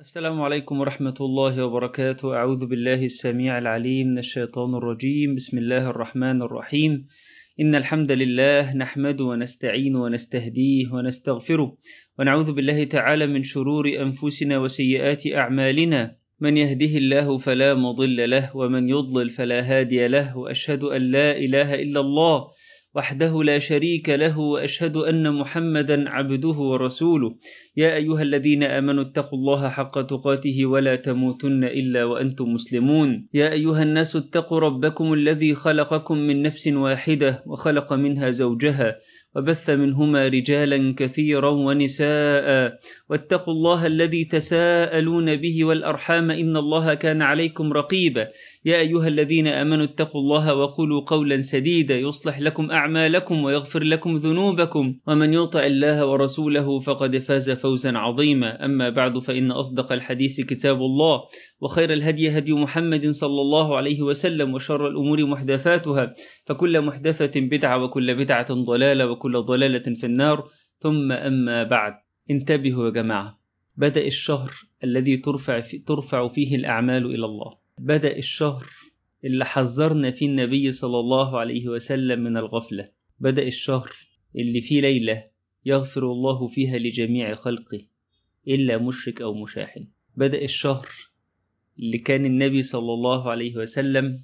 السلام عليكم ورحمة الله وبركاته أعوذ بالله السميع العليم من الشيطان الرجيم بسم الله الرحمن الرحيم إن الحمد لله نحمد ونستعين ونستهديه ونستغفره ونعوذ بالله تعالى من شرور أنفسنا وسيئات أعمالنا من يهده الله فلا مضل له ومن يضلل فلا هادي له وأشهد أن لا إله إلا الله وحده لا شريك له وأشهد أن محمدا عبده ورسوله يا أيها الذين آمنوا اتقوا الله حق تقاته ولا تموتن إلا وأنتم مسلمون يا أيها الناس اتقوا ربكم الذي خلقكم من نفس واحدة وخلق منها زوجها وبث منهما رجالا كثيرا ونساء واتقوا الله الذي تساءلون به والأرحام إن الله كان عليكم رقيبا يا أيها الذين آمنوا اتقوا الله وقولوا قولا سديدا يصلح لكم أعمالكم ويغفر لكم ذنوبكم ومن يطع الله ورسوله فقد فاز فوزا عظيما أما بعد فإن أصدق الحديث كتاب الله وخير الهدي هدي محمد صلى الله عليه وسلم وشر الأمور محدثاتها فكل محدثة بدعة وكل بدعة ضلالة وكل ضلالة في النار ثم أما بعد انتبهوا يا جماعة بدأ الشهر الذي ترفع, في ترفع فيه الأعمال إلى الله بدأ الشهر اللي حذرنا فيه النبي صلى الله عليه وسلم من الغفلة بدأ الشهر اللي فيه ليلة يغفر الله فيها لجميع خلقه إلا مشرك أو مشاحن بدأ الشهر اللي كان النبي صلى الله عليه وسلم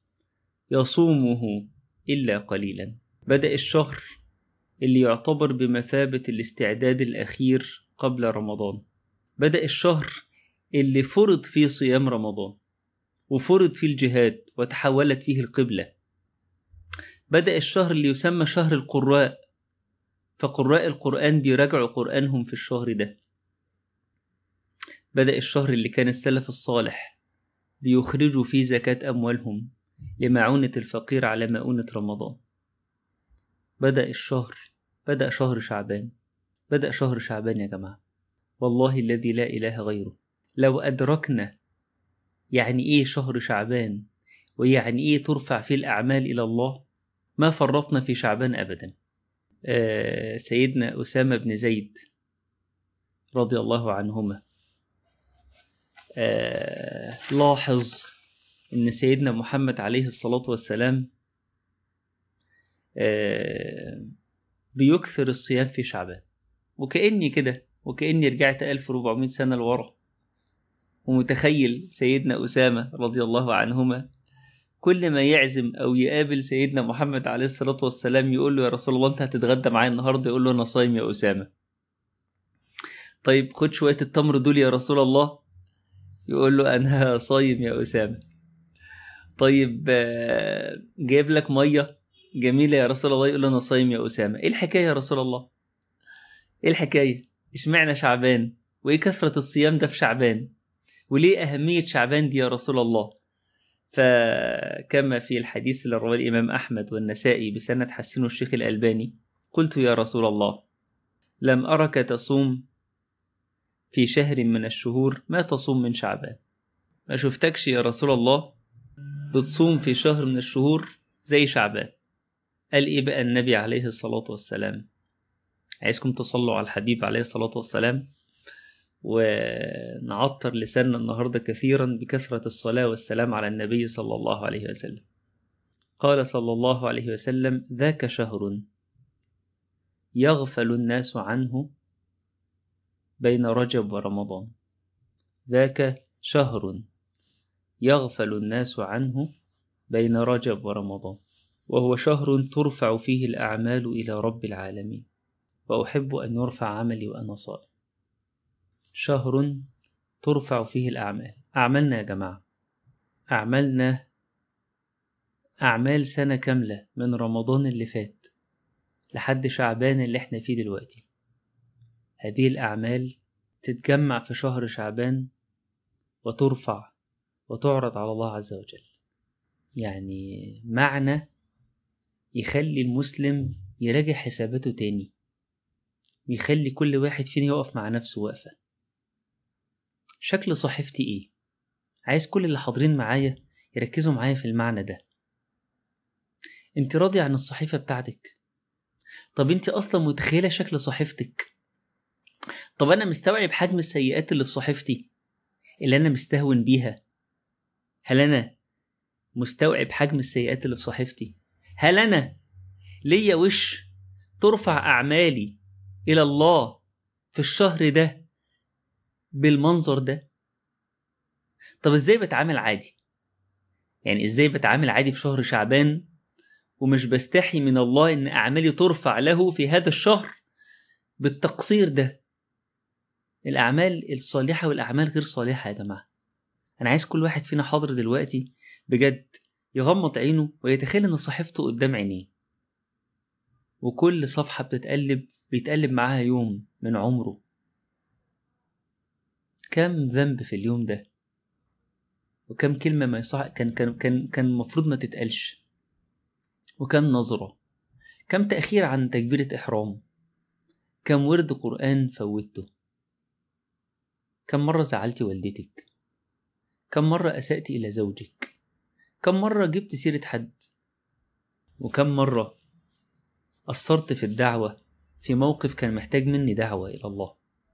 يصومه إلا قليلا بدأ الشهر اللي يعتبر بمثابة الاستعداد الأخير قبل رمضان بدأ الشهر اللي فرض فيه صيام رمضان وفرض فيه الجهاد وتحولت فيه القبلة بدأ الشهر اللي يسمى شهر القراء فقراء القرآن بيراجعوا قرآنهم في الشهر ده بدأ الشهر اللي كان السلف الصالح بيخرجوا فيه زكاة أموالهم لمعونة الفقير على مؤونة رمضان بدأ الشهر بدأ شهر شعبان بدأ شهر شعبان يا جماعة والله الذي لا إله غيره لو أدركنا يعني إيه شهر شعبان ويعني إيه ترفع فيه الأعمال إلى الله ما فرطنا في شعبان أبدا آه سيدنا أسامة بن زيد رضي الله عنهما آه لاحظ أن سيدنا محمد عليه الصلاة والسلام آه بيكثر الصيام في شعبان وكأني كده وكأني رجعت 1400 سنة لورا ومتخيل سيدنا أسامة رضي الله عنهما كل ما يعزم أو يقابل سيدنا محمد عليه الصلاة والسلام يقول له يا رسول الله أنت هتتغدى معايا النهاردة يقول له أنا صايم يا أسامة طيب خد شوية التمر دول يا رسول الله يقول له أنا صايم يا أسامة طيب جايب لك مية جميلة يا رسول الله يقول له أنا صايم يا أسامة إيه الحكاية يا رسول الله إيه الحكاية إشمعنى شعبان وإيه كثرة الصيام ده في شعبان وليه أهمية شعبان دي يا رسول الله فكما في الحديث اللي رواه الإمام أحمد والنسائي بسند حسنه الشيخ الألباني قلت يا رسول الله لم أرك تصوم في شهر من الشهور ما تصوم من شعبان ما شفتكش يا رسول الله بتصوم في شهر من الشهور زي شعبان قال إيه بقى النبي عليه الصلاة والسلام عايزكم تصلوا على الحبيب عليه الصلاة والسلام ونعطر لساننا النهاردة كثيرا بكثرة الصلاة والسلام على النبي صلى الله عليه وسلم قال صلى الله عليه وسلم ذاك شهر يغفل الناس عنه بين رجب ورمضان ذاك شهر يغفل الناس عنه بين رجب ورمضان وهو شهر ترفع فيه الأعمال إلى رب العالمين وأحب أن يرفع عملي وأنا صائم شهر ترفع فيه الأعمال أعمالنا يا جماعة أعمالنا أعمال سنة كاملة من رمضان اللي فات لحد شعبان اللي احنا فيه دلوقتي هذه الأعمال تتجمع في شهر شعبان وترفع وتعرض على الله عز وجل يعني معنى يخلي المسلم يراجع حساباته تاني ويخلي كل واحد فينا يقف مع نفسه وقفة شكل صحيفتي ايه عايز كل اللي حاضرين معايا يركزوا معايا في المعنى ده انت راضي عن الصحيفة بتاعتك طب انت اصلا متخيلة شكل صحيفتك طب انا مستوعب حجم السيئات اللي في صحيفتي اللي أنا مستهون بيها هل أنا مستوعب حجم السيئات اللي في صحيفتي هل أنا ليا وش ترفع أعمالي إلى الله في الشهر ده بالمنظر ده طب إزاي بتعامل عادي يعني إزاي بتعامل عادي في شهر شعبان ومش بستحي من الله إن أعمالي ترفع له في هذا الشهر بالتقصير ده الأعمال الصالحة والأعمال غير صالحة يا جماعة أنا عايز كل واحد فينا حاضر دلوقتي بجد يغمض عينه ويتخيل إن صحيفته قدام عينيه وكل صفحة بتتقلب بيتقلب معاها يوم من عمره كم ذنب في اليوم ده وكم كلمة ما يصح كان كان كان كان المفروض ما تتقالش وكم نظرة كم تأخير عن تكبيرة إحرام كم ورد قرآن فوتته كم مرة زعلتي والدتك كم مرة أسأت إلى زوجك كم مرة جبت سيرة حد وكم مرة قصرت في الدعوة في موقف كان محتاج مني دعوة إلى الله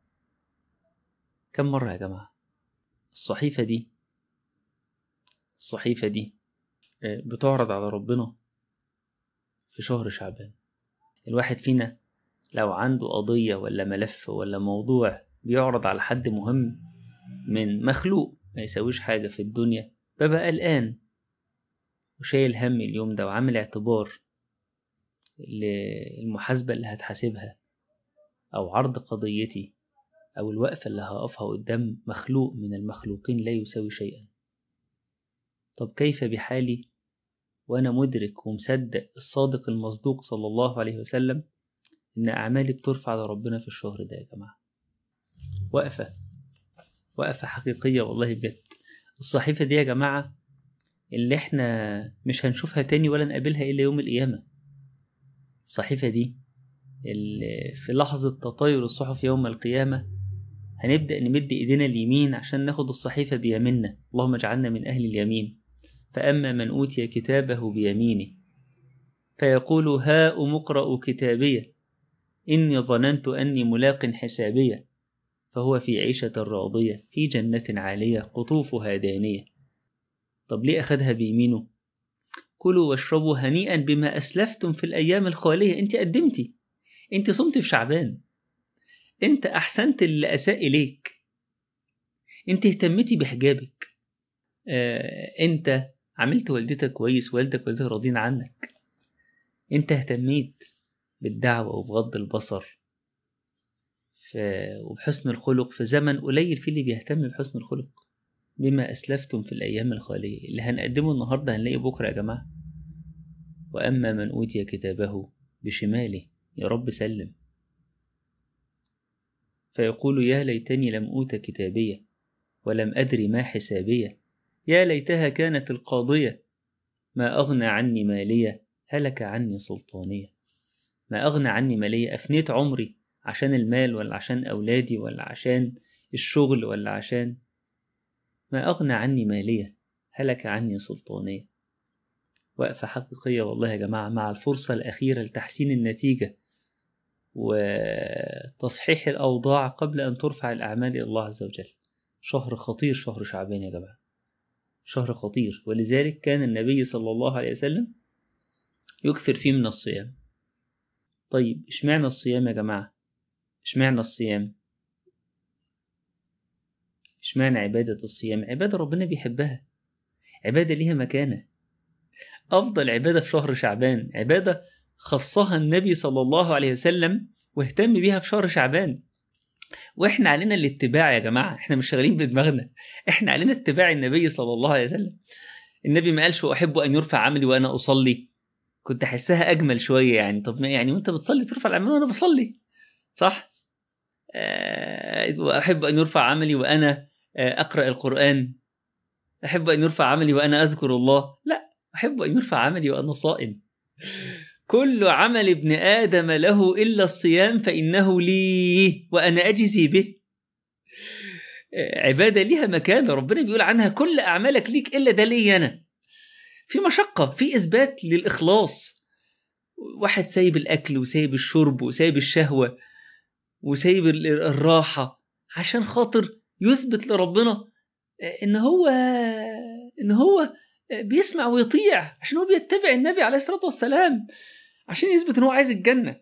كم مرة يا جماعة الصحيفة دي الصحيفة دي بتعرض على ربنا في شهر شعبان الواحد فينا لو عنده قضية ولا ملف ولا موضوع بيعرض على حد مهم من مخلوق ما يسويش حاجة في الدنيا ببقى قلقان وشايل هم اليوم ده وعامل اعتبار للمحاسبة اللي هتحاسبها أو عرض قضيتي أو الوقفة اللي هقفها قدام مخلوق من المخلوقين لا يساوي شيئا طب كيف بحالي وأنا مدرك ومصدق الصادق المصدوق صلى الله عليه وسلم إن أعمالي بترفع على ربنا في الشهر ده يا جماعة وقفة وقفة حقيقية والله بجد الصحيفة دي يا جماعة اللي احنا مش هنشوفها تاني ولا نقابلها إلا يوم القيامة الصحيفة دي اللي في لحظة تطاير الصحف يوم القيامة هنبدأ نمد إيدينا اليمين عشان ناخد الصحيفة بيميننا اللهم اجعلنا من أهل اليمين فأما من أوتي كتابه بيمينه فيقول هاؤم اقرأوا كتابيه إني ظننت أني ملاق حسابيه فهو في عيشة راضية في جنة عالية قطوفها دانية طب ليه أخدها بيمينه كلوا واشربوا هنيئا بما أسلفتم في الأيام الخالية أنت قدمتي أنت صمت في شعبان أنت أحسنت اللي أساء إليك أنت اهتمتي بحجابك آه، أنت عملت والدتك كويس والدك والدتك راضين عنك أنت اهتميت بالدعوة وبغض البصر ف... وبحسن الخلق في زمن قليل فيه اللي بيهتم بحسن الخلق بما أسلفتم في الأيام الخالية اللي هنقدمه النهاردة هنلاقيه بكرة يا جماعة وأما من أوتي كتابه بشماله يا رب سلم فيقول يا ليتني لم أوت كتابية ولم أدر ما حسابية يا ليتها كانت القاضية ما أغنى عني مالية هلك عني سلطانية ما أغنى عني مالية أفنيت عمري عشان المال ولا عشان أولادي ولا عشان الشغل ولا عشان ما أغنى عني مالية هلك عني سلطانية وقفة حقيقية والله يا جماعة مع الفرصة الأخيرة لتحسين النتيجة وتصحيح الأوضاع قبل أن ترفع الأعمال إلى الله عز وجل شهر خطير شهر شعبان يا جماعة شهر خطير ولذلك كان النبي صلى الله عليه وسلم يكثر فيه من الصيام طيب اشمعنى الصيام يا جماعة اشمعنى الصيام اشمعنى عبادة الصيام عبادة ربنا بيحبها عبادة ليها مكانة أفضل عبادة في شهر شعبان عبادة خصها النبي صلى الله عليه وسلم واهتم بيها في شهر شعبان واحنا علينا الاتباع يا جماعة احنا مش شغالين بدماغنا احنا علينا اتباع النبي صلى الله عليه وسلم النبي ما قالش أحب أن يرفع عملي وأنا أصلي كنت أحسها أجمل شوية يعني طب ما يعني وأنت بتصلي ترفع العمل وأنا بصلي صح أه وأحب أن يرفع عملي وأنا أقرأ القرآن أحب أن يرفع عملي وأنا أذكر الله لا أحب أن يرفع عملي وأنا صائم كل عمل ابن آدم له إلا الصيام فإنه لي وأنا أجزي به عبادة ليها مكان ربنا بيقول عنها كل أعمالك ليك إلا ده لي أنا في مشقة في إثبات للإخلاص واحد سايب الأكل وسايب الشرب وسايب الشهوة وسايب الراحة عشان خاطر يثبت لربنا ان هو ان هو بيسمع ويطيع عشان هو بيتبع النبي عليه الصلاه والسلام عشان يثبت ان هو عايز الجنه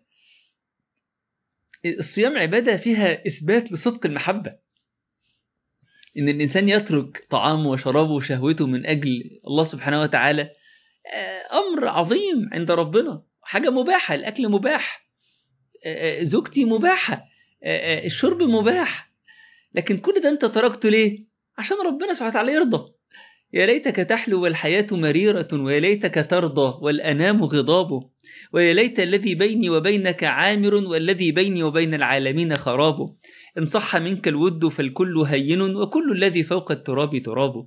الصيام عباده فيها اثبات لصدق المحبه ان الانسان يترك طعامه وشرابه وشهوته من اجل الله سبحانه وتعالى امر عظيم عند ربنا حاجه مباحه الاكل مباح زوجتي مباحه الشرب مباح لكن كل ده انت تركته ليه عشان ربنا سبحانه وتعالى يرضى يا ليتك تحلو والحياة مريرة ويا ليتك ترضى والأنام غضاب ويا ليت الذي بيني وبينك عامر والذي بيني وبين العالمين خراب إن صح منك الود فالكل هين وكل الذي فوق التراب تراب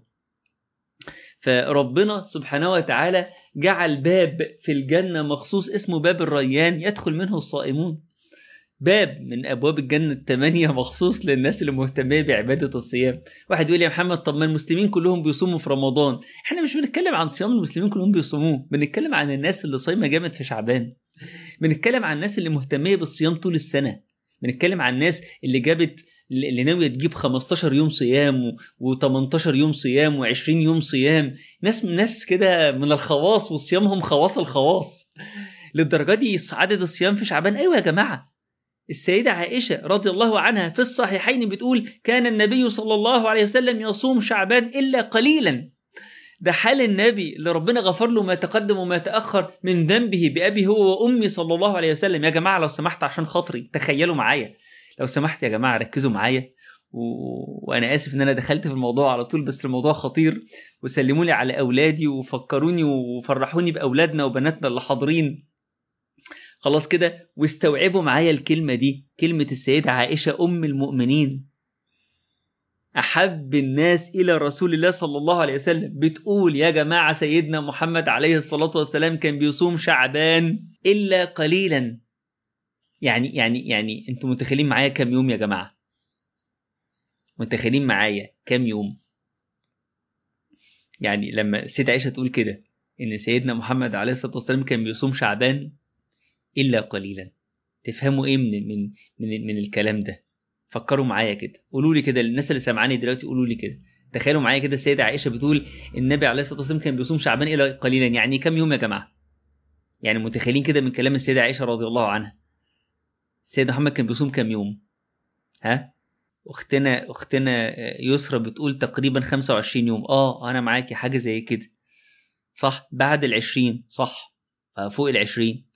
فربنا سبحانه وتعالى جعل باب في الجنة مخصوص اسمه باب الريان يدخل منه الصائمون باب من ابواب الجنه الثمانيه مخصوص للناس اللي مهتميه بعباده الصيام واحد يقول يا محمد طب ما المسلمين كلهم بيصوموا في رمضان احنا مش بنتكلم عن صيام المسلمين كلهم بيصوموه بنتكلم عن الناس اللي صايمه جامد في شعبان بنتكلم عن الناس اللي مهتميه بالصيام طول السنه بنتكلم عن الناس اللي جابت اللي ناويه تجيب 15 يوم صيام و18 يوم صيام و20 يوم صيام ناس ناس كده من الخواص وصيامهم خواص الخواص للدرجه دي عدد الصيام في شعبان ايوه يا جماعه السيدة عائشة رضي الله عنها في الصحيحين بتقول كان النبي صلى الله عليه وسلم يصوم شعبان إلا قليلا ده حال النبي اللي ربنا غفر له ما تقدم وما تأخر من ذنبه بأبي هو وأمي صلى الله عليه وسلم يا جماعة لو سمحت عشان خاطري تخيلوا معايا لو سمحت يا جماعة ركزوا معايا و... وأنا آسف إن أنا دخلت في الموضوع على طول بس الموضوع خطير وسلموا لي على أولادي وفكروني وفرحوني بأولادنا وبناتنا اللي حاضرين خلاص كده واستوعبوا معايا الكلمة دي كلمة السيدة عائشة أم المؤمنين أحب الناس إلى رسول الله صلى الله عليه وسلم بتقول يا جماعة سيدنا محمد عليه الصلاة والسلام كان بيصوم شعبان إلا قليلا يعني يعني يعني أنتم متخيلين معايا كام يوم يا جماعة متخيلين معايا كام يوم يعني لما السيدة عائشة تقول كده إن سيدنا محمد عليه الصلاة والسلام كان بيصوم شعبان إلا قليلا تفهموا إيه من من من, من الكلام ده فكروا معايا كده قولوا لي كده الناس اللي سامعاني دلوقتي قولوا لي كده تخيلوا معايا كده السيدة عائشة بتقول النبي عليه الصلاة والسلام كان بيصوم شعبان إلا قليلا يعني كم يوم يا جماعة يعني متخيلين كده من كلام السيدة عائشة رضي الله عنها السيد محمد كان بيصوم كم يوم ها اختنا اختنا يسرى بتقول تقريبا 25 يوم اه انا معاكي حاجه زي كده صح بعد العشرين صح فوق العشرين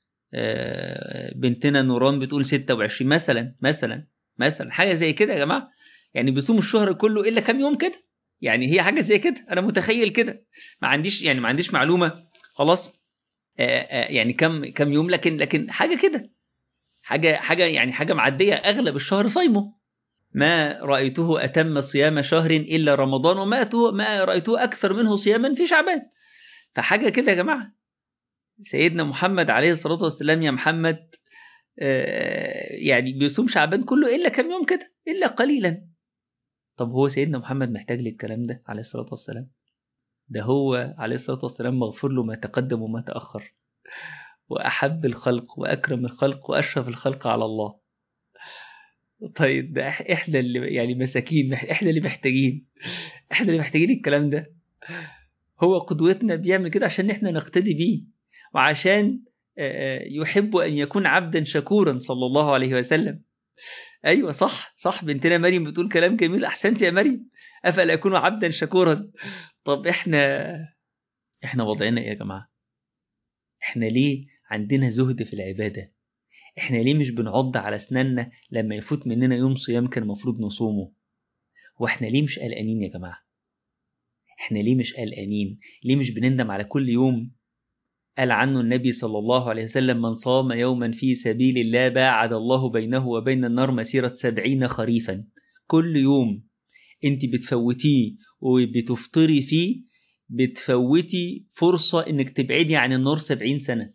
بنتنا نوران بتقول 26 مثلا مثلا مثلا حاجه زي كده يا جماعه يعني بيصوم الشهر كله الا كام يوم كده يعني هي حاجه زي كده انا متخيل كده ما عنديش يعني ما عنديش معلومه خلاص يعني كم كم يوم لكن لكن حاجه كده حاجه حاجه يعني حاجه معديه اغلب الشهر صايمه ما رايته اتم صيام شهر الا رمضان وما ما رايته اكثر منه صياما في شعبان فحاجه كده يا جماعه سيدنا محمد عليه الصلاة والسلام يا محمد يعني بيصوم شعبان كله إلا كم يوم كده إلا قليلا طب هو سيدنا محمد محتاج للكلام ده عليه الصلاة والسلام ده هو عليه الصلاة والسلام مغفور له ما تقدم وما تأخر وأحب الخلق وأكرم الخلق وأشرف الخلق على الله طيب ده إحنا اللي يعني مساكين إحنا اللي محتاجين إحنا اللي محتاجين الكلام ده هو قدوتنا بيعمل كده عشان إحنا نقتدي بيه وعشان يحب أن يكون عبدا شكورا صلى الله عليه وسلم أيوة صح صح بنتنا مريم بتقول كلام جميل أحسنت يا مريم أفلا أكون عبدا شكورا طب إحنا إحنا وضعنا إيه يا جماعة إحنا ليه عندنا زهد في العبادة إحنا ليه مش بنعض على أسناننا لما يفوت مننا يوم صيام كان المفروض نصومه وإحنا ليه مش قلقانين يا جماعة إحنا ليه مش قلقانين ليه مش بنندم على كل يوم قال عنه النبي صلى الله عليه وسلم من صام يوما في سبيل الله باعد الله بينه وبين النار مسيرة سبعين خريفا كل يوم انت بتفوتيه وبتفطري فيه بتفوتي فرصة انك تبعدي عن النار سبعين سنة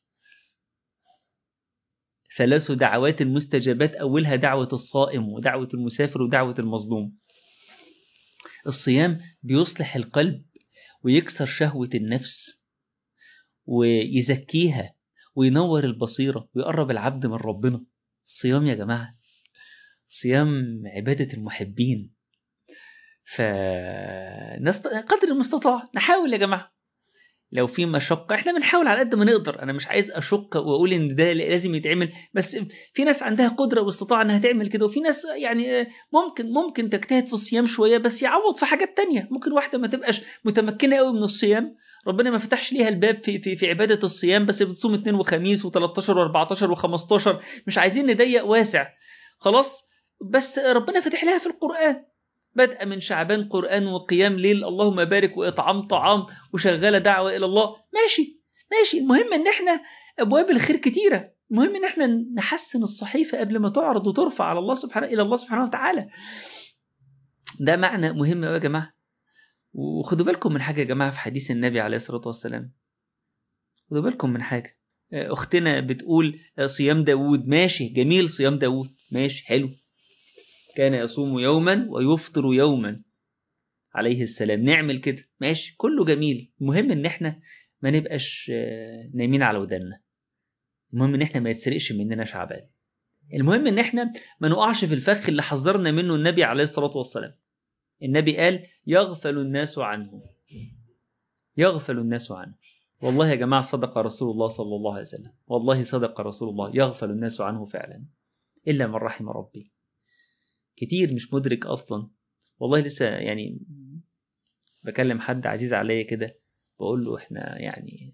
ثلاث دعوات مستجابات أولها دعوة الصائم ودعوة المسافر ودعوة المظلوم الصيام بيصلح القلب ويكسر شهوة النفس ويزكيها وينور البصيرة ويقرب العبد من ربنا الصيام يا جماعة صيام عبادة المحبين فنست... قدر المستطاع نحاول يا جماعه لو في مشقة احنا بنحاول على قد ما نقدر انا مش عايز اشق واقول ان ده لازم يتعمل بس في ناس عندها قدرة واستطاعة انها تعمل كده وفي ناس يعني ممكن ممكن تجتهد في الصيام شوية بس يعوض في حاجات تانية ممكن واحدة ما تبقاش متمكنة قوي من الصيام ربنا ما فتحش ليها الباب في, في, في عبادة الصيام بس بتصوم اثنين وخميس و13 و14 و15 مش عايزين نضيق واسع خلاص بس ربنا فتح لها في القرآن بدء من شعبان قرآن وقيام ليل اللهم بارك وإطعام طعام وشغالة دعوة إلى الله ماشي ماشي المهم إن إحنا أبواب الخير كتيرة المهم إن إحنا نحسن الصحيفة قبل ما تعرض وترفع على الله سبحانه إلى الله سبحانه وتعالى ده معنى مهم يا جماعة وخدوا بالكم من حاجة يا جماعة في حديث النبي عليه الصلاة والسلام خدوا بالكم من حاجة أختنا بتقول صيام داوود ماشي جميل صيام داوود ماشي حلو كان يصوم يوما ويفطر يوما عليه السلام نعمل كده ماشي كله جميل المهم ان احنا ما نبقاش نايمين على ودنا المهم ان احنا ما يتسرقش مننا شعبان المهم ان احنا ما نقعش في الفخ اللي حذرنا منه النبي عليه الصلاة والسلام النبي قال يغفل الناس عنه يغفل الناس عنه والله يا جماعة صدق رسول الله صلى الله عليه وسلم والله صدق رسول الله يغفل الناس عنه فعلا إلا من رحم ربي كتير مش مدرك اصلا والله لسه يعني بكلم حد عزيز عليا كده بقول له احنا يعني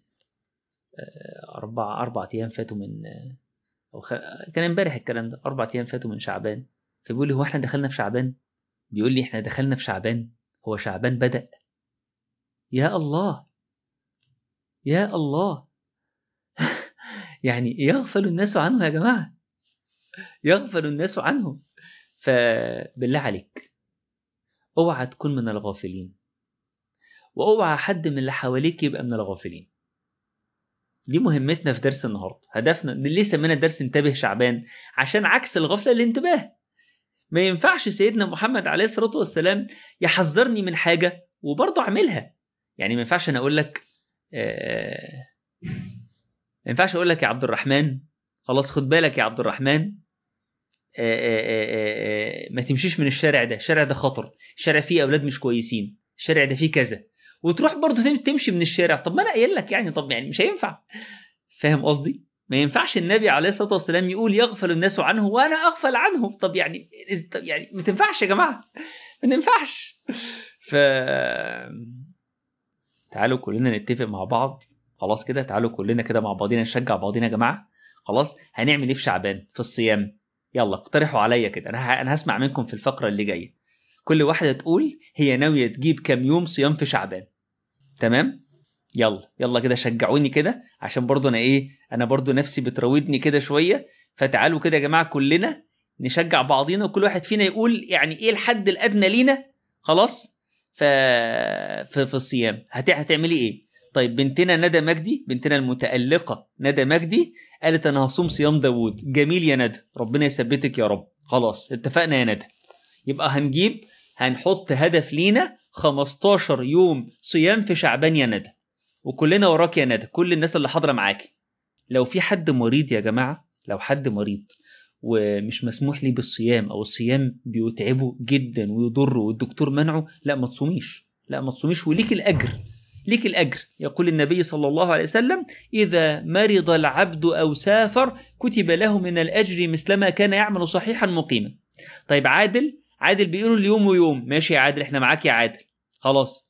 أربع أربع أيام فاتوا من أو خ... كان امبارح الكلام ده أربع أيام فاتوا من شعبان فبيقول لي هو احنا دخلنا في شعبان بيقول لي احنا دخلنا في شعبان هو شعبان بدأ يا الله يا الله يعني يغفل الناس عنه يا جماعة يغفل الناس عنه فبالله عليك اوعى تكون من الغافلين واوعى حد من اللي حواليك يبقى من الغافلين دي مهمتنا في درس النهارده هدفنا ليه سمينا درس انتبه شعبان عشان عكس الغفله الانتباه ما ينفعش سيدنا محمد عليه الصلاه والسلام يحذرني من حاجه وبرضه اعملها يعني ما ينفعش انا اقول لك آه ما ينفعش اقول لك يا عبد الرحمن خلاص خد بالك يا عبد الرحمن آآ آآ ما تمشيش من الشارع ده الشارع ده خطر الشارع فيه اولاد مش كويسين الشارع ده فيه كذا وتروح برضه تمشي من الشارع طب ما انا قايل لك يعني طب يعني مش هينفع فاهم قصدي ما ينفعش النبي عليه الصلاه والسلام يقول يغفل الناس عنه وانا اغفل عنه طب يعني طب يعني ما تنفعش يا جماعه ما تنفعش ف تعالوا كلنا نتفق مع بعض خلاص كده تعالوا كلنا كده مع بعضينا نشجع بعضينا يا جماعه خلاص هنعمل ايه في شعبان في الصيام يلا اقترحوا عليا كده انا انا هسمع منكم في الفقره اللي جايه كل واحده تقول هي ناويه تجيب كام يوم صيام في شعبان تمام يلا يلا كده شجعوني كده عشان برضو انا ايه انا برضو نفسي بتراودني كده شويه فتعالوا كده يا جماعه كلنا نشجع بعضينا وكل واحد فينا يقول يعني ايه الحد الادنى لينا خلاص ف في, في الصيام هت... هتعملي ايه طيب بنتنا ندى مجدي بنتنا المتألقة ندى مجدي قالت أنا هصوم صيام داوود جميل يا ندى ربنا يثبتك يا رب خلاص اتفقنا يا ندى يبقى هنجيب هنحط هدف لينا 15 يوم صيام في شعبان يا ندى وكلنا وراك يا ندى كل الناس اللي حاضرة معاكي لو في حد مريض يا جماعة لو حد مريض ومش مسموح لي بالصيام او الصيام بيتعبه جدا ويضره والدكتور منعه لا ما تصوميش لا ما تصوميش وليك الاجر ليك الأجر يقول النبي صلى الله عليه وسلم إذا مرض العبد أو سافر كتب له من الأجر مثلما كان يعمل صحيحا مقيما طيب عادل عادل بيقولوا اليوم ويوم ماشي يا عادل احنا معاك يا عادل خلاص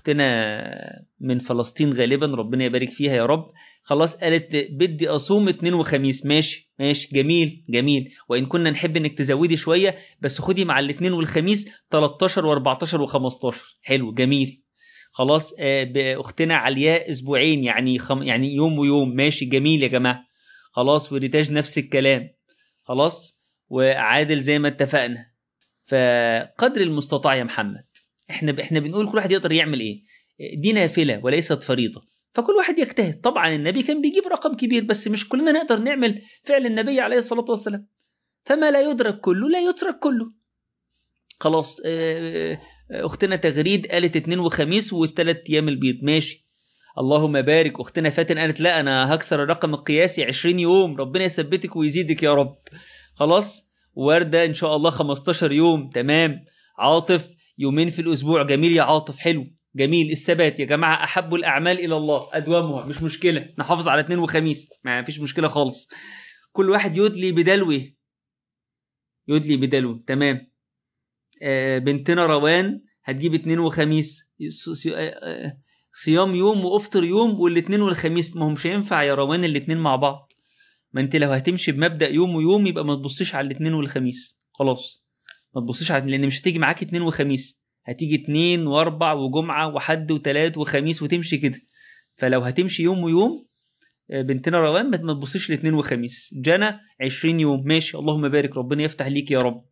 اختنا من فلسطين غالبا ربنا يبارك فيها يا رب خلاص قالت بدي اصوم اثنين وخميس ماشي ماشي جميل جميل وان كنا نحب انك تزودي شويه بس خدي مع الاثنين والخميس 13 و14 و15 حلو جميل خلاص اختنا علياء اسبوعين يعني خم يعني يوم ويوم ماشي جميل يا جماعه خلاص وريتاج نفس الكلام خلاص وعادل زي ما اتفقنا فقدر المستطاع يا محمد احنا احنا بنقول كل واحد يقدر يعمل ايه دي نافله وليست فريضه فكل واحد يجتهد طبعا النبي كان بيجيب رقم كبير بس مش كلنا نقدر نعمل فعل النبي عليه الصلاه والسلام فما لا يدرك كله لا يترك كله خلاص اختنا تغريد قالت اتنين وخميس والتلات ايام البيض ماشي اللهم بارك اختنا فاتن قالت لا انا هكسر الرقم القياسي 20 يوم ربنا يثبتك ويزيدك يا رب خلاص ورده ان شاء الله 15 يوم تمام عاطف يومين في الأسبوع جميل يا عاطف حلو جميل الثبات يا جماعة أحب الأعمال إلى الله أدومها مش مشكلة نحافظ على اثنين وخميس ما فيش مشكلة خالص كل واحد يدلي بدلوه يدلي بدلوه تمام آه بنتنا روان هتجيب اثنين وخميس صيام يوم وافطر يوم والاثنين والخميس ما هو مش هينفع يا روان الاثنين مع بعض ما انت لو هتمشي بمبدا يوم ويوم يبقى ما تبصيش على الاثنين والخميس خلاص ما تبصيش على لان مش هتيجي معاك اثنين وخميس هتيجي اثنين واربع وجمعه وحد وثلاث وخميس وتمشي كده فلو هتمشي يوم ويوم بنتنا روان ما تبصيش لاثنين وخميس جنى 20 يوم ماشي اللهم بارك ربنا يفتح ليك يا رب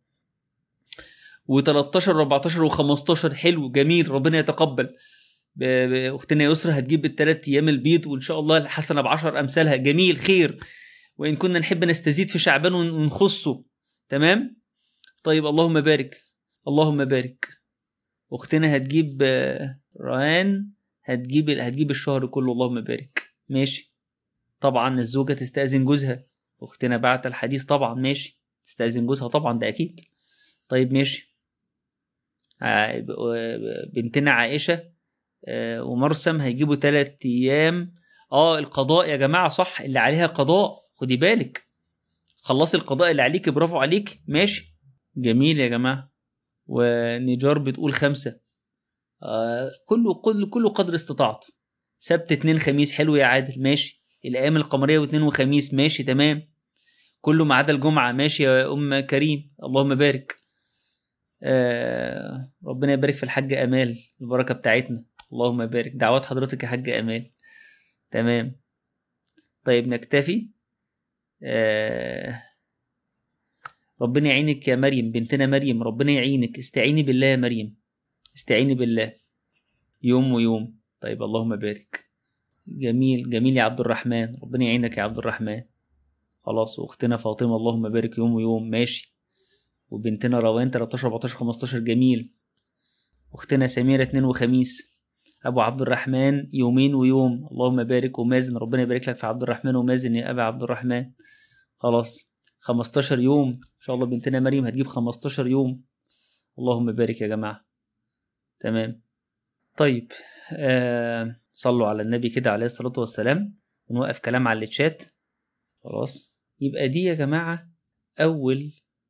و13 14 و15 حلو جميل ربنا يتقبل اختنا يسرا هتجيب بالثلاث ايام البيض وان شاء الله الحسنه بعشر امثالها جميل خير وان كنا نحب نستزيد في شعبان ونخصه تمام طيب اللهم بارك اللهم بارك اختنا هتجيب رهان هتجيب هتجيب الشهر كله اللهم بارك ماشي طبعا الزوجه تستاذن جوزها اختنا بعت الحديث طبعا ماشي تستاذن جوزها طبعا ده اكيد طيب ماشي بنتنا عائشه ومرسم هيجيبوا تلات ايام اه القضاء يا جماعه صح اللي عليها قضاء خدي بالك خلصي القضاء اللي عليك برافو عليك ماشي جميل يا جماعه ونجار بتقول خمسة آه كله كله كله قدر استطاعته سبت اتنين خميس حلو يا عادل ماشي الايام القمريه واتنين وخميس ماشي تمام كله ما عدا الجمعه ماشي يا ام كريم اللهم بارك آه ربنا يبارك في الحاج امال البركه بتاعتنا اللهم بارك دعوات حضرتك يا حاج امان تمام طيب نكتفي آه ربنا يعينك يا مريم بنتنا مريم ربنا يعينك استعيني بالله يا مريم استعيني بالله يوم ويوم طيب اللهم بارك جميل جميل يا عبد الرحمن ربنا يعينك يا عبد الرحمن خلاص واختنا فاطمة اللهم بارك يوم ويوم ماشي وبنتنا روان 13 14 15 جميل واختنا سميرة اتنين وخميس أبو عبد الرحمن يومين ويوم اللهم بارك ومازن ربنا يبارك لك في عبد الرحمن ومازن يا أبا عبد الرحمن خلاص 15 يوم إن شاء الله بنتنا مريم هتجيب 15 يوم اللهم بارك يا جماعة تمام طيب آه صلوا على النبي كده عليه الصلاة والسلام ونوقف كلام على الشات خلاص يبقى دي يا جماعة أول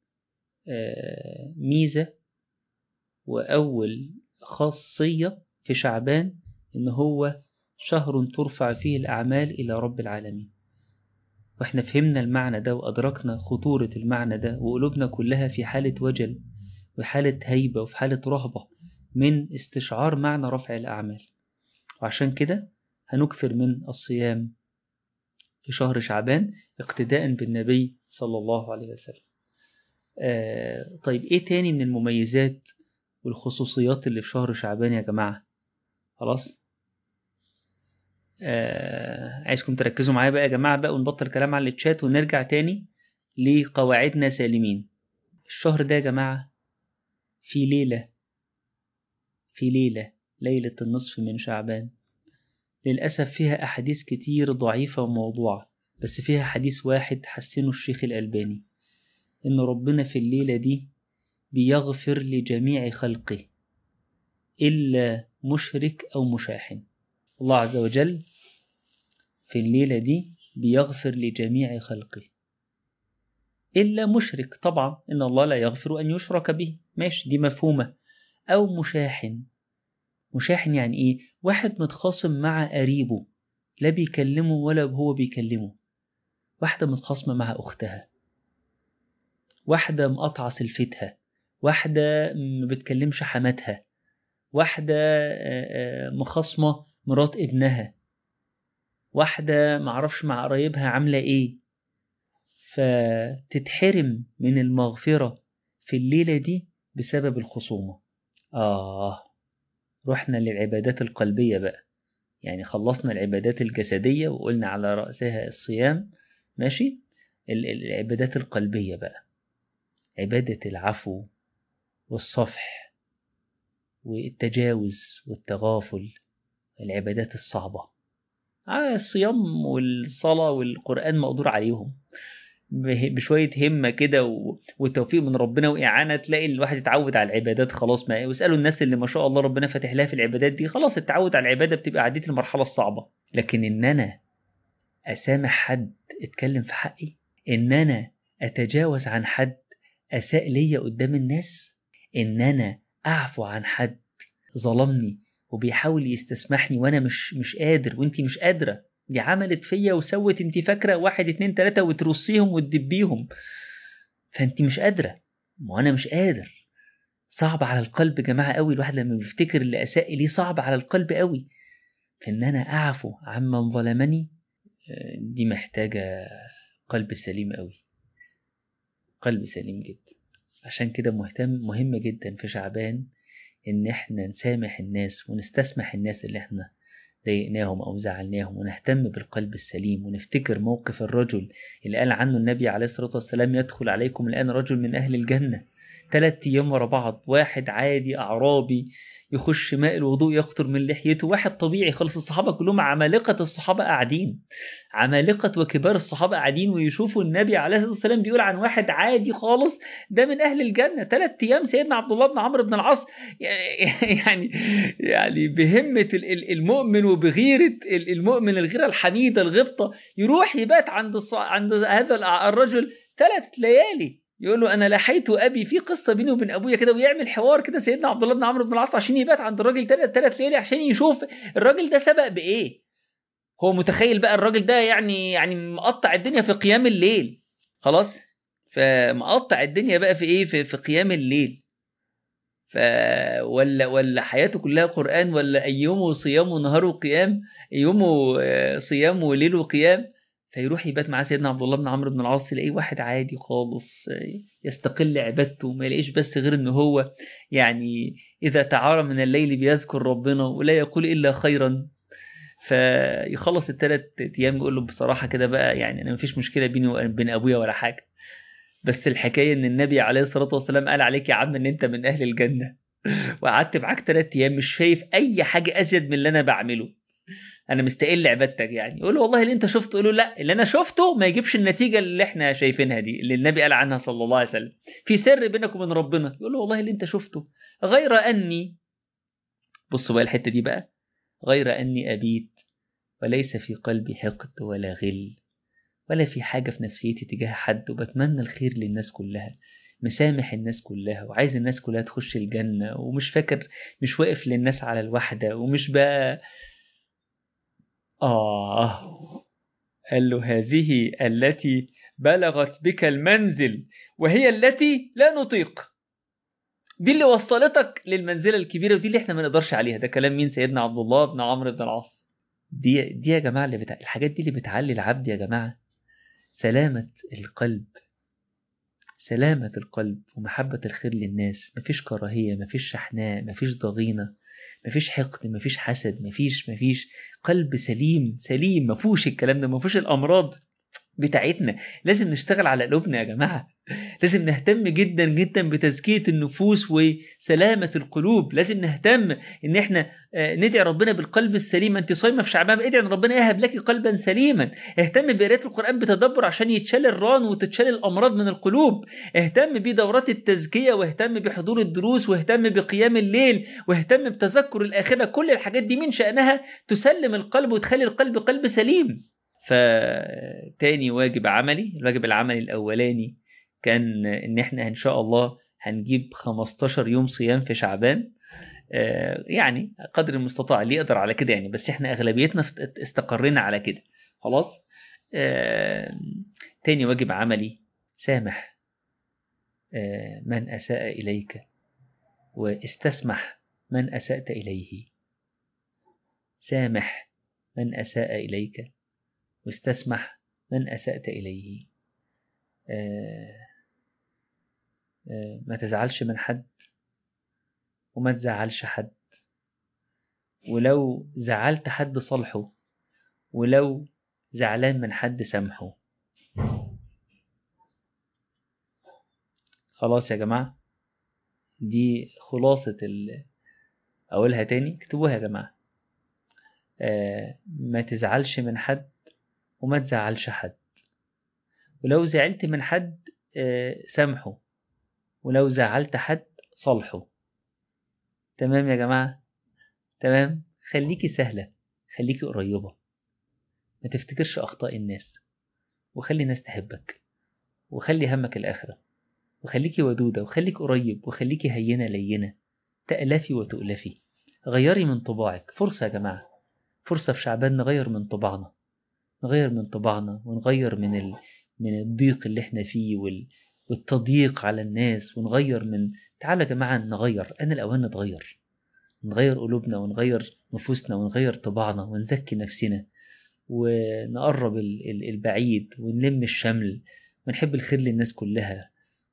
آه ميزة وأول خاصية في شعبان إن هو شهر ترفع فيه الأعمال إلى رب العالمين وإحنا فهمنا المعنى ده وأدركنا خطورة المعنى ده وقلوبنا كلها في حالة وجل وحالة هيبة وفي حالة رهبة من استشعار معنى رفع الأعمال وعشان كده هنكثر من الصيام في شهر شعبان اقتداء بالنبي صلى الله عليه وسلم آه طيب ايه تاني من المميزات والخصوصيات اللي في شهر شعبان يا جماعة خلاص آه عايزكم تركزوا معايا بقى يا جماعة بقى ونبطل كلام على الشات ونرجع تاني لقواعدنا سالمين الشهر ده يا جماعة في ليلة في ليلة ليلة النصف من شعبان للأسف فيها أحاديث كتير ضعيفة وموضوعة بس فيها حديث واحد حسنه الشيخ الألباني إن ربنا في الليلة دي بيغفر لجميع خلقه إلا مشرك أو مشاحن الله عز وجل في الليلة دي بيغفر لجميع خلقه إلا مشرك طبعا إن الله لا يغفر أن يشرك به ماشي دي مفهومة أو مشاحن مشاحن يعني إيه واحد متخاصم مع قريبه لا بيكلمه ولا هو بيكلمه واحدة متخاصمة مع أختها واحدة مقطعة سلفتها واحدة ما بتكلمش حماتها واحدة مخاصمة مرات ابنها واحدة معرفش مع قرايبها عاملة ايه فتتحرم من المغفرة في الليلة دي بسبب الخصومة آه رحنا للعبادات القلبية بقى يعني خلصنا العبادات الجسدية وقلنا على رأسها الصيام ماشي العبادات القلبية بقى عبادة العفو والصفح والتجاوز والتغافل العبادات الصعبة آه الصيام والصلاة والقرآن مقدور عليهم بشويه همه كده وتوفيق من ربنا واعانه تلاقي الواحد يتعود على العبادات خلاص ما واسالوا الناس اللي ما شاء الله ربنا فاتح لها في العبادات دي خلاص التعود على العباده بتبقى عديت المرحله الصعبه لكن ان انا اسامح حد اتكلم في حقي ان انا اتجاوز عن حد اساء ليا قدام الناس ان انا اعفو عن حد ظلمني وبيحاول يستسمحني وانا مش مش قادر وانتي مش قادره دي عملت فيا وسوت انت فاكره واحد اتنين تلاته وترصيهم وتدبيهم فانت مش قادره ما انا مش قادر صعب على القلب يا جماعه قوي الواحد لما بيفتكر اللي اساء ليه صعب على القلب قوي فان انا اعفو عمن ظلمني دي محتاجه قلب سليم قوي قلب سليم جدا عشان كده مهتم مهم جدا في شعبان ان احنا نسامح الناس ونستسمح الناس اللي احنا ضايقناهم أو زعلناهم ونهتم بالقلب السليم ونفتكر موقف الرجل اللي قال عنه النبي عليه الصلاة والسلام يدخل عليكم الآن رجل من أهل الجنة ثلاث أيام ورا بعض واحد عادي أعرابي يخش ماء الوضوء يقطر من لحيته واحد طبيعي خالص الصحابة كلهم عمالقة الصحابة قاعدين عمالقة وكبار الصحابة قاعدين ويشوفوا النبي عليه الصلاة والسلام بيقول عن واحد عادي خالص ده من أهل الجنة ثلاث أيام سيدنا عبد الله بن عمرو بن العاص يعني يعني بهمة المؤمن وبغيرة المؤمن الغيرة الحميدة الغبطة يروح يبات عند عند هذا الرجل ثلاث ليالي يقول له انا لحيت ابي في قصه بيني وبين ابويا كده ويعمل حوار كده سيدنا عبد الله بن عمرو بن العاص عشان يبات عند الراجل ثلاث ليالي عشان يشوف الراجل ده سبق بايه هو متخيل بقى الراجل ده يعني يعني مقطع الدنيا في قيام الليل خلاص فمقطع الدنيا بقى في ايه في, في قيام الليل ف ولا ولا حياته كلها قران ولا يومه صيام ونهاره قيام يومه صيام وليل وقيام فيروح يبات مع سيدنا عبد الله بن عمرو بن العاص يلاقيه واحد عادي خالص يستقل عبادته ما يلاقيش بس غير ان هو يعني اذا تعارى من الليل بيذكر ربنا ولا يقول الا خيرا فيخلص الثلاث ايام يقول له بصراحه كده بقى يعني انا مفيش مشكله بيني وبين ابويا ولا حاجه بس الحكايه ان النبي عليه الصلاه والسلام قال عليك يا عم ان انت من اهل الجنه وقعدت معاك ثلاث ايام مش شايف اي حاجه ازيد من اللي انا بعمله انا مستقل عبادتك يعني يقول له والله اللي انت شفته يقول له لا اللي انا شفته ما يجيبش النتيجه اللي احنا شايفينها دي اللي النبي قال عنها صلى الله عليه وسلم في سر بينك وبين ربنا يقول له والله اللي انت شفته غير اني بصوا بقى الحته دي بقى غير اني ابيت وليس في قلبي حقد ولا غل ولا في حاجه في نفسيتي تجاه حد وبتمنى الخير للناس كلها مسامح الناس كلها وعايز الناس كلها تخش الجنة ومش فاكر مش واقف للناس على الوحدة ومش بقى آه قال له هذه التي بلغت بك المنزل وهي التي لا نطيق دي اللي وصلتك للمنزلة الكبيرة ودي اللي احنا ما نقدرش عليها ده كلام مين سيدنا عبد الله بن عمرو بن العاص دي دي يا جماعة اللي بتع... الحاجات دي اللي بتعلي العبد يا جماعة سلامة القلب سلامة القلب ومحبة الخير للناس مفيش كراهية مفيش شحناء مفيش ضغينة مفيش حقد مفيش حسد مفيش مفيش قلب سليم سليم مفهوش الكلام ده مفهوش الامراض بتاعتنا لازم نشتغل على قلوبنا يا جماعه لازم نهتم جدا جدا بتزكيه النفوس وسلامه القلوب لازم نهتم ان احنا ندعي ربنا بالقلب السليم انت صايمه في شعبان ادعي ان ربنا يهب لك قلبا سليما اهتم بقراءه القران بتدبر عشان يتشال الران وتتشال الامراض من القلوب اهتم بدورات التزكيه واهتم بحضور الدروس واهتم بقيام الليل واهتم بتذكر الاخره كل الحاجات دي من شانها تسلم القلب وتخلي القلب قلب سليم فتاني واجب عملي الواجب العملي الاولاني كان ان احنا ان شاء الله هنجيب 15 يوم صيام في شعبان يعني قدر المستطاع اللي يقدر على كده يعني بس احنا اغلبيتنا استقرينا على كده خلاص تاني واجب عملي سامح من اساء اليك واستسمح من اسات اليه سامح من اساء اليك واستسمح من اسات اليه ما تزعلش من حد وما تزعلش حد ولو زعلت حد صالحه ولو زعلان من حد سامحه خلاص يا جماعة دي خلاصة ال... أقولها تاني اكتبوها يا جماعة آه ما تزعلش من حد وما تزعلش حد ولو زعلت من حد سامحه ولو زعلت حد صالحه تمام يا جماعة تمام خليكي سهلة خليكي قريبة ما تفتكرش أخطاء الناس وخلي الناس تحبك وخلي همك الآخرة وخليكي ودودة وخليك قريب وخليكي هينة لينة تألفي وتؤلفي غيري من طباعك فرصة يا جماعة فرصة في شعبان نغير من طباعنا نغير من طباعنا ونغير من ال... من الضيق اللي احنا فيه وال... والتضييق على الناس ونغير من تعالى يا جماعة نغير أنا الأوان نتغير نغير قلوبنا ونغير نفوسنا ونغير طباعنا ونزكي نفسنا ونقرب البعيد ونلم الشمل ونحب الخير للناس كلها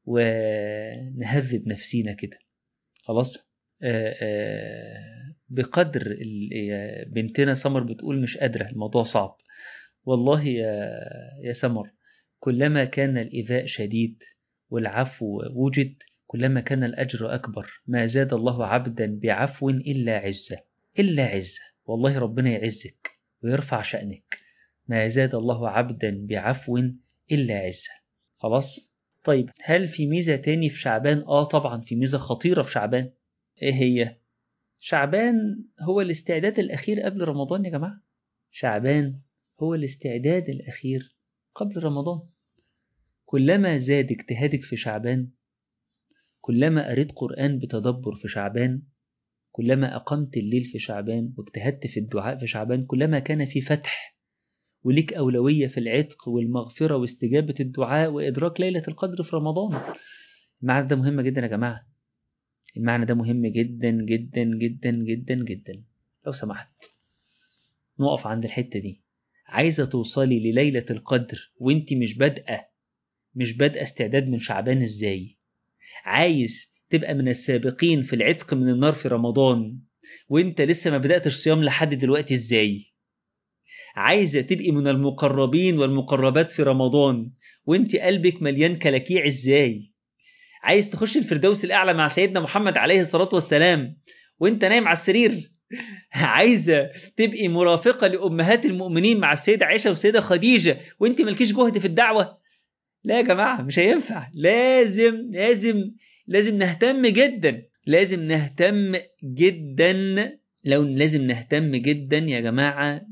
ونهذب نفسينا كده خلاص آآ آآ بقدر بنتنا سمر بتقول مش قادرة الموضوع صعب والله يا, يا سمر كلما كان الإيذاء شديد والعفو وجد كلما كان الأجر أكبر ما زاد الله عبدا بعفو إلا عزة إلا عزة والله ربنا يعزك ويرفع شأنك ما زاد الله عبدا بعفو إلا عزة خلاص طيب هل في ميزة تاني في شعبان آه طبعا في ميزة خطيرة في شعبان إيه هي شعبان هو الاستعداد الأخير قبل رمضان يا جماعة شعبان هو الاستعداد الأخير قبل رمضان كلما زاد اجتهادك في شعبان كلما قريت قرآن بتدبر في شعبان كلما أقمت الليل في شعبان واجتهدت في الدعاء في شعبان كلما كان في فتح وليك أولوية في العتق والمغفرة واستجابة الدعاء وإدراك ليلة القدر في رمضان المعنى ده مهم جدا يا جماعة المعنى ده مهم جدا جدا جدا جدا جدا لو سمحت نقف عند الحتة دي عايزة توصلي لليلة القدر وانت مش بادئة مش بادئة استعداد من شعبان ازاي عايز تبقى من السابقين في العتق من النار في رمضان وانت لسه ما بدأتش صيام لحد دلوقتي ازاي عايزة تبقي من المقربين والمقربات في رمضان وانت قلبك مليان كلاكيع ازاي عايز تخش الفردوس الأعلى مع سيدنا محمد عليه الصلاة والسلام وانت نايم على السرير عايزة تبقي مرافقة لأمهات المؤمنين مع السيدة عائشة والسيدة خديجة وانت ملكيش جهد في الدعوة لا يا جماعة مش هينفع لازم لازم لازم نهتم جدا لازم نهتم جدا لو لازم نهتم جدا يا جماعة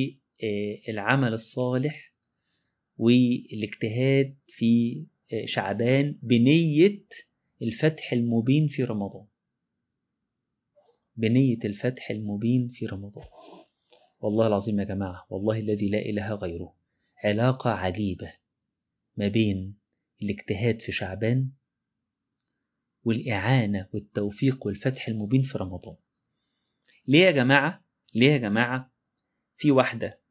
بالعمل الصالح والاجتهاد في شعبان بنية الفتح المبين في رمضان بنية الفتح المبين في رمضان والله العظيم يا جماعة والله الذي لا إله غيره علاقة عجيبة ما بين الاجتهاد في شعبان والإعانة والتوفيق والفتح المبين في رمضان ليه يا جماعة؟ ليه يا جماعة؟ في واحدة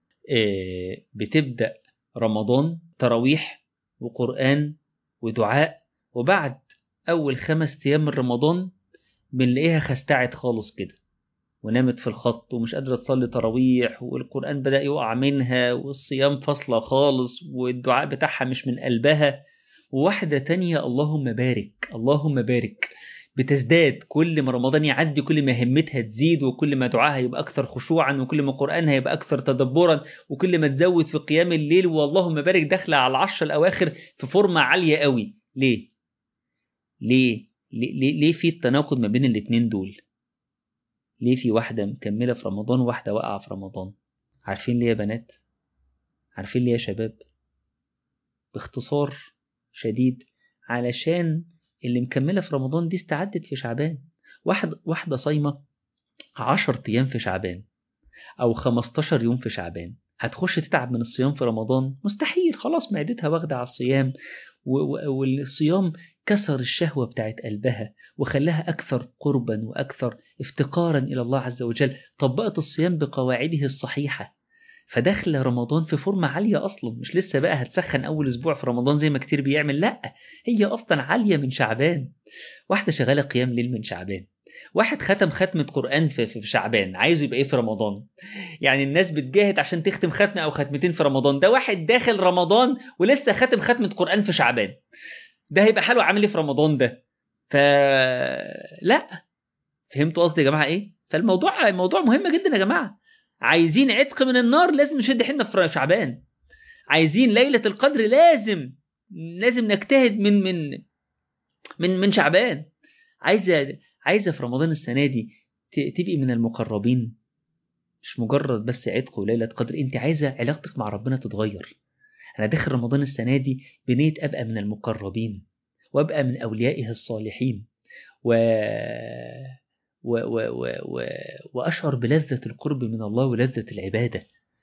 بتبدأ رمضان تراويح وقرآن ودعاء وبعد أول خمس أيام من رمضان بنلاقيها خستعت خالص كده ونامت في الخط ومش قادرة تصلي تراويح والقرآن بدأ يقع منها والصيام فاصلة خالص والدعاء بتاعها مش من قلبها وواحدة تانية اللهم بارك اللهم بارك بتزداد كل ما رمضان يعدي كل ما همتها تزيد وكل ما دعاها يبقى أكثر خشوعا وكل ما قرآنها يبقى أكثر تدبرا وكل ما تزود في قيام الليل واللهم بارك داخلة على العشر الأواخر في فورمة عالية قوي ليه؟ ليه؟ ليه, ليه في التناقض ما بين الاتنين دول؟ ليه في واحدة مكملة في رمضان وواحدة واقعة في رمضان؟ عارفين ليه يا بنات؟ عارفين ليه يا شباب؟ باختصار شديد علشان اللي مكملة في رمضان دي استعدت في شعبان واحد واحدة صايمة عشر أيام في شعبان أو خمستاشر يوم في شعبان هتخش تتعب من الصيام في رمضان مستحيل خلاص معدتها واخدة على الصيام والصيام كسر الشهوة بتاعت قلبها وخلاها أكثر قربا وأكثر افتقارا إلى الله عز وجل طبقت الصيام بقواعده الصحيحة فداخلة رمضان في فورمة عالية أصلا مش لسه بقى هتسخن أول أسبوع في رمضان زي ما كتير بيعمل لأ هي أصلا عالية من شعبان واحدة شغالة قيام ليل من شعبان واحد ختم ختمة قرآن في, في شعبان عايزه يبقى إيه في رمضان يعني الناس بتجاهد عشان تختم ختمة أو ختمتين في رمضان ده واحد داخل رمضان ولسه ختم ختمة قرآن في شعبان ده هيبقى حاله عامل إيه في رمضان ده ف لا فهمتوا قصدي يا جماعة إيه فالموضوع الموضوع مهم جدا يا جماعة عايزين عتق من النار لازم نشد حيلنا في شعبان عايزين ليلة القدر لازم لازم نجتهد من من من من شعبان عايزه عايزه في رمضان السنه دي تبقي من المقربين مش مجرد بس عتق وليله قدر انت عايزه علاقتك مع ربنا تتغير انا داخل رمضان السنه دي بنيه ابقى من المقربين وابقى من اوليائه الصالحين و و و و و واشعر بلذه القرب من الله ولذه العباده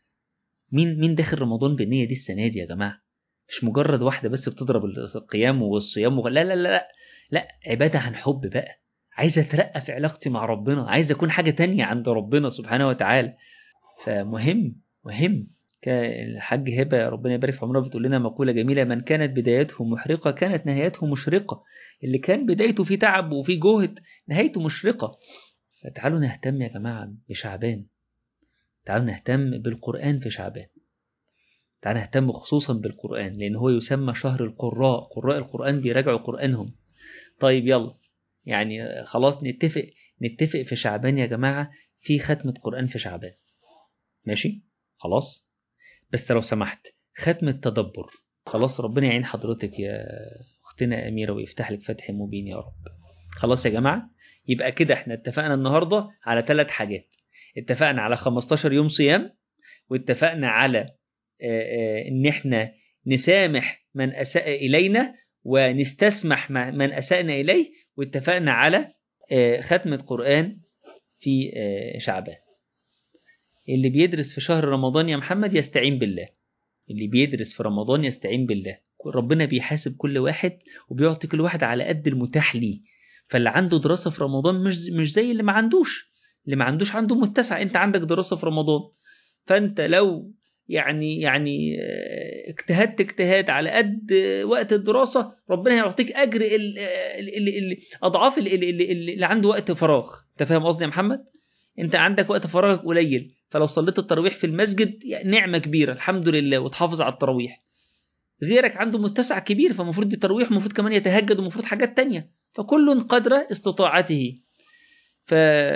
مين مين داخل رمضان بالنيه دي السنه دي يا جماعه مش مجرد واحده بس بتضرب القيام والصيام وغ... لا لا لا لا لا عباده عن حب بقى عايز اترقى في علاقتي مع ربنا عايز اكون حاجه تانية عند ربنا سبحانه وتعالى فمهم مهم الحاج هبه ربنا يبارك في عمرها بتقول لنا مقوله جميله من كانت بدايته محرقه كانت نهايته مشرقه اللي كان بدايته فيه تعب وفيه جهد نهايته مشرقه فتعالوا نهتم يا جماعه بشعبان تعالوا نهتم بالقران في شعبان تعالوا نهتم خصوصا بالقران لان هو يسمى شهر القراء قراء القران بيراجعوا قرانهم طيب يلا يعني خلاص نتفق نتفق في شعبان يا جماعه في ختمه قران في شعبان ماشي خلاص بس لو سمحت ختم التدبر خلاص ربنا يعين حضرتك يا اختنا اميره ويفتح لك فتح مبين يا رب خلاص يا جماعه يبقى كده احنا اتفقنا النهارده على ثلاث حاجات اتفقنا على 15 يوم صيام واتفقنا على اه اه ان احنا نسامح من اساء الينا ونستسمح من اساءنا اليه واتفقنا على اه ختمه قران في شعبان اللي بيدرس في شهر رمضان يا محمد يستعين بالله اللي بيدرس في رمضان يستعين بالله ربنا بيحاسب كل واحد وبيعطي كل واحد على قد المتاح ليه فاللي عنده دراسة في رمضان مش مش زي اللي ما عندوش اللي ما عندوش عنده متسع انت عندك دراسة في رمضان فانت لو يعني يعني اجتهدت اجتهاد على قد وقت الدراسة ربنا هيعطيك أجر ال ال ال أضعاف اللي, اللي, اللي عنده وقت فراغ أنت فاهم قصدي يا محمد؟ أنت عندك وقت فراغ قليل فلو صليت التراويح في المسجد نعمة كبيرة الحمد لله وتحافظ على التراويح غيرك عنده متسع كبير فالمفروض التراويح المفروض كمان يتهجد ومفروض حاجات تانية فكل قدر استطاعته ف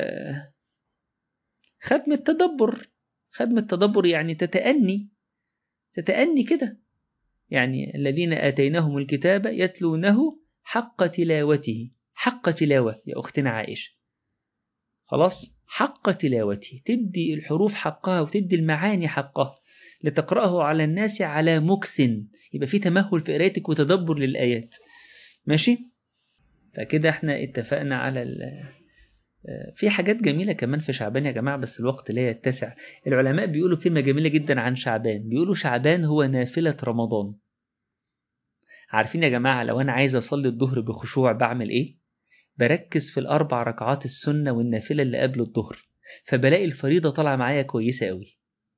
ختم التدبر ختم التدبر يعني تتأني تتأني كده يعني الذين آتيناهم الكتاب يتلونه حق تلاوته حق تلاوة يا أختنا عائشة خلاص حق تلاوته تدي الحروف حقها وتدي المعاني حقها لتقرأه على الناس على مكس يبقى في تمهل في قرايتك وتدبر للآيات ماشي فكده احنا اتفقنا على ال في حاجات جميلة كمان في شعبان يا جماعة بس الوقت لا يتسع العلماء بيقولوا كلمة جميلة جدا عن شعبان بيقولوا شعبان هو نافلة رمضان عارفين يا جماعة لو أنا عايز أصلي الظهر بخشوع بعمل إيه؟ بركز في الأربع ركعات السنة والنافلة اللي قبل الظهر فبلاقي الفريضة طالعة معايا كويسة قوي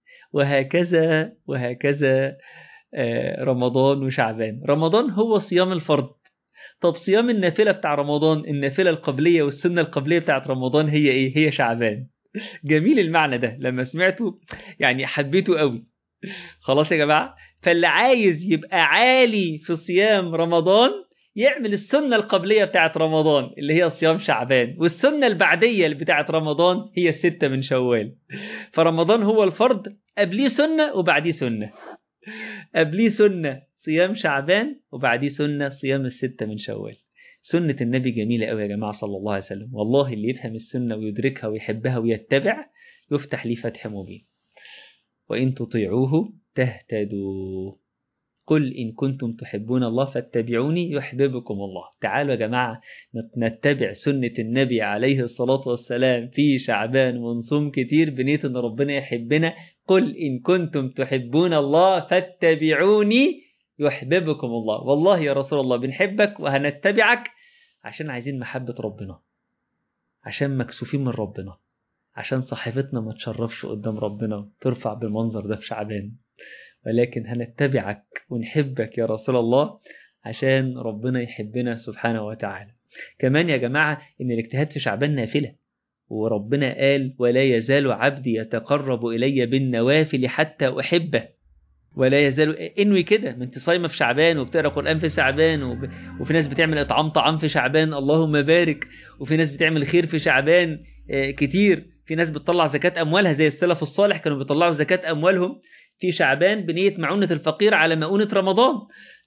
وهكذا وهكذا رمضان وشعبان رمضان هو صيام الفرض طب صيام النافلة بتاع رمضان النافلة القبلية والسنة القبلية بتاعت رمضان هي ايه هي شعبان جميل المعنى ده لما سمعته يعني حبيته قوي خلاص يا جماعة فاللي عايز يبقى عالي في صيام رمضان يعمل السنة القبلية بتاعت رمضان اللي هي صيام شعبان والسنة البعدية اللي بتاعت رمضان هي الستة من شوال فرمضان هو الفرض قبليه سنة وبعديه سنة قبليه سنة صيام شعبان وبعديه سنة صيام الستة من شوال سنة النبي جميلة قوي يا جماعة صلى الله عليه وسلم والله اللي يفهم السنة ويدركها ويحبها ويتبع يفتح ليه فتح مبين وإن تطيعوه تهتدوا قل إن كنتم تحبون الله فاتبعوني يحببكم الله تعالوا يا جماعة نتبع سنة النبي عليه الصلاة والسلام في شعبان ونصوم كتير بنية أن ربنا يحبنا قل إن كنتم تحبون الله فاتبعوني يحببكم الله والله يا رسول الله بنحبك وهنتبعك عشان عايزين محبة ربنا عشان مكسوفين من ربنا عشان صحيفتنا ما تشرفش قدام ربنا ترفع بالمنظر ده في شعبان ولكن هنتبعك ونحبك يا رسول الله عشان ربنا يحبنا سبحانه وتعالى كمان يا جماعة إن الاجتهاد في شعبان نافلة وربنا قال ولا يزال عبدي يتقرب إلي بالنوافل حتى أحبه ولا يزال انوي كده ما انت صايمه في شعبان وبتقرا قران في شعبان وب... وفي ناس بتعمل اطعام طعام في شعبان اللهم بارك وفي ناس بتعمل خير في شعبان آه كتير في ناس بتطلع زكاه اموالها زي السلف الصالح كانوا بيطلعوا زكاه اموالهم في شعبان بنيه معونه الفقير على مؤونه رمضان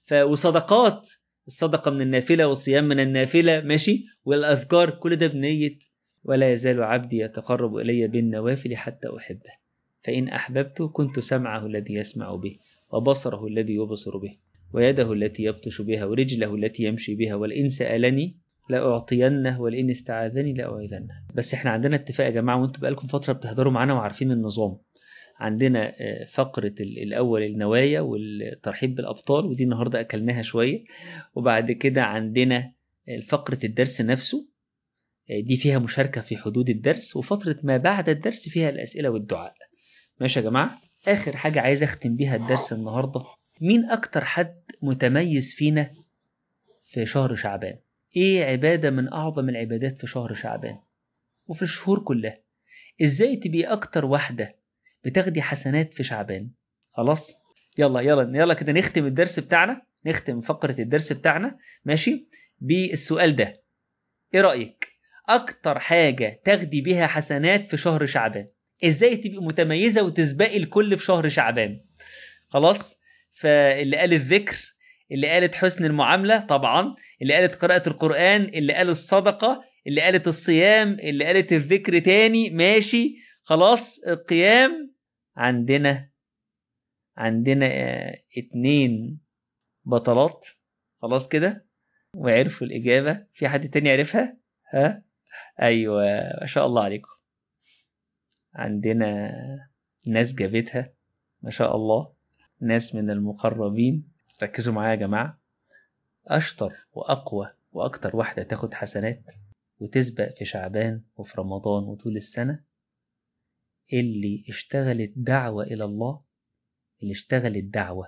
ف... وصدقات الصدقة من النافلة والصيام من النافلة ماشي والأذكار كل ده بنية ولا يزال عبدي يتقرب إلي بالنوافل حتى أحبه فإن أحببته كنت سمعه الذي يسمع به وبصره الذي يبصر به ويده التي يبطش بها ورجله التي يمشي بها ولئن سألني لأعطينه ولئن استعاذني لأعيذنه بس احنا عندنا اتفاق يا جماعة وانتوا بقالكم فترة بتهدروا معانا وعارفين النظام عندنا فقرة الأول النوايا والترحيب بالأبطال ودي النهاردة أكلناها شوية وبعد كده عندنا فقرة الدرس نفسه دي فيها مشاركة في حدود الدرس وفترة ما بعد الدرس فيها الأسئلة والدعاء ماشي يا جماعة آخر حاجة عايز أختم بيها الدرس النهاردة مين أكتر حد متميز فينا في شهر شعبان إيه عبادة من أعظم العبادات في شهر شعبان وفي الشهور كلها إزاي تبقي أكتر واحدة بتاخدي حسنات في شعبان خلاص يلا يلا يلا كده نختم الدرس بتاعنا نختم فقرة الدرس بتاعنا ماشي بالسؤال ده ايه رأيك اكتر حاجة تاخدي بيها حسنات في شهر شعبان ازاي تبقي متميزة وتسبقي الكل في شهر شعبان خلاص فاللي قال الذكر اللي قالت حسن المعاملة طبعا اللي قالت قراءة القرآن اللي قال الصدقة اللي قالت الصيام اللي قالت الذكر تاني ماشي خلاص القيام عندنا عندنا اتنين بطلات خلاص كده وعرفوا الإجابة في حد تاني عرفها ها أيوة ما شاء الله عليكم عندنا ناس جابتها ما شاء الله ناس من المقربين ركزوا معايا يا جماعة أشطر وأقوى وأكتر واحدة تاخد حسنات وتسبق في شعبان وفي رمضان وطول السنة اللي اشتغلت دعوة إلى الله اللي اشتغلت دعوة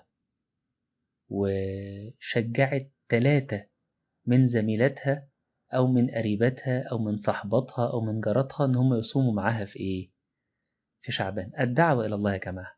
وشجعت ثلاثة من زميلاتها أو من قريباتها أو من صحباتها أو من جاراتها إن هم يصوموا معاها في إيه؟ في شعبان الدعوة إلى الله يا جماعة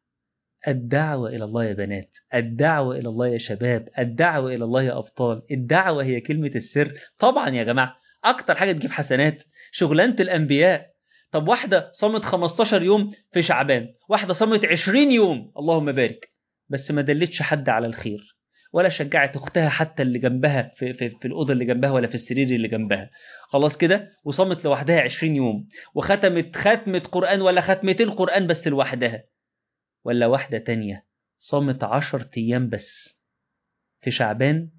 الدعوة إلى الله يا بنات الدعوة إلى الله يا شباب الدعوة إلى الله يا أبطال الدعوة هي كلمة السر طبعا يا جماعة أكتر حاجة تجيب حسنات شغلانة الأنبياء طب واحدة صامت 15 يوم في شعبان واحدة صامت 20 يوم اللهم بارك بس ما دلتش حد على الخير ولا شجعت اختها حتى اللي جنبها في, في, في الأوضة اللي جنبها ولا في السرير اللي جنبها خلاص كده وصامت لوحدها 20 يوم وختمت ختمة قرآن ولا ختمتين قرآن بس لوحدها ولا واحدة تانية صامت 10 أيام بس في شعبان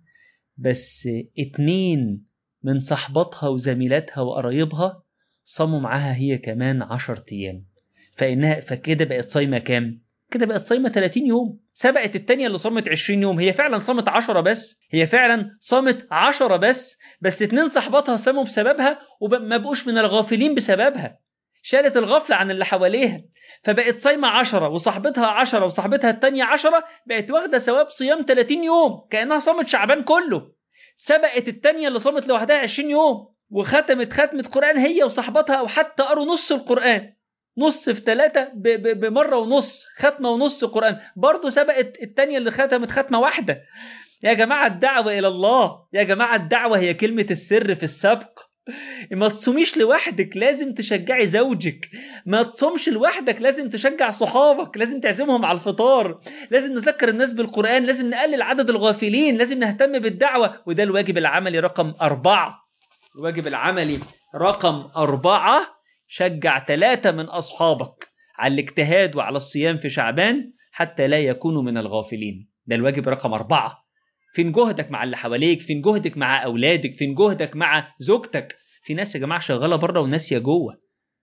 بس اتنين من صحباتها وزميلاتها وقرايبها صاموا معاها هي كمان 10 أيام فإنها فكده بقت صايمة كام؟ كده بقت صايمة 30 يوم سبقت التانية اللي صامت 20 يوم هي فعلا صامت 10 بس هي فعلا صامت 10 بس بس اتنين صحباتها صاموا بسببها وما بقوش من الغافلين بسببها شالت الغفلة عن اللي حواليها فبقت صايمة 10 وصاحبتها 10 وصاحبتها التانية 10 بقت واخدة ثواب صيام 30 يوم كأنها صامت شعبان كله سبقت التانية اللي صامت لوحدها 20 يوم وختمت ختمة قرآن هي وصاحبتها أو حتى قروا نص القرآن نص في ثلاثة بمرة ونص ختمة ونص قرآن برضه سبقت التانية اللي ختمت ختمة واحدة يا جماعة الدعوة إلى الله يا جماعة الدعوة هي كلمة السر في السبق ما تصوميش لوحدك لازم تشجعي زوجك ما تصومش لوحدك لازم تشجع صحابك لازم تعزمهم على الفطار لازم نذكر الناس بالقرآن لازم نقلل عدد الغافلين لازم نهتم بالدعوة وده الواجب العملي رقم أربعة الواجب العملي رقم أربعة شجع ثلاثة من أصحابك على الاجتهاد وعلى الصيام في شعبان حتى لا يكونوا من الغافلين ده الواجب رقم أربعة فين جهدك مع اللي حواليك فين جهدك مع أولادك فين جهدك مع زوجتك في ناس يا جماعة شغالة بره وناس يا جوه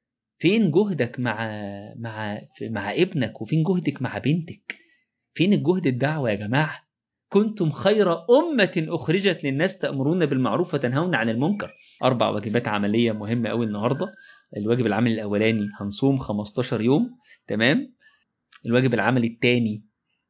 فين جهدك مع مع مع ابنك وفين جهدك مع بنتك فين الجهد الدعوة يا جماعة كنتم خير أمة أخرجت للناس تأمرون بالمعروف وتنهون عن المنكر أربع واجبات عملية مهمة أوي النهاردة الواجب العملي الأولاني هنصوم 15 يوم تمام الواجب العملي الثاني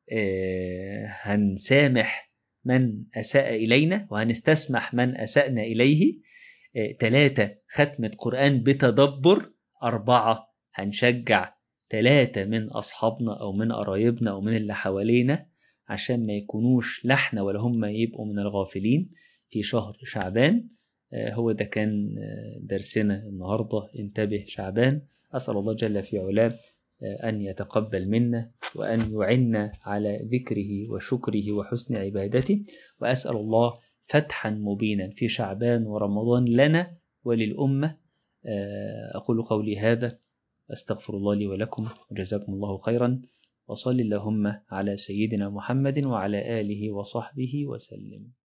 آه هنسامح من أساء إلينا وهنستسمح من أسأنا إليه ثلاثة آه ختمة قرآن بتدبر أربعة هنشجع ثلاثة من أصحابنا أو من قرايبنا أو من اللي حوالينا عشان ما يكونوش لحنا ولا هم يبقوا من الغافلين في شهر شعبان هو ده كان درسنا النهاردة انتبه شعبان أسأل الله جل في علاه أن يتقبل منا وأن يعنا على ذكره وشكره وحسن عبادته وأسأل الله فتحا مبينا في شعبان ورمضان لنا وللأمة أقول قولي هذا أستغفر الله لي ولكم وجزاكم الله خيرا وصل اللهم على سيدنا محمد وعلى آله وصحبه وسلم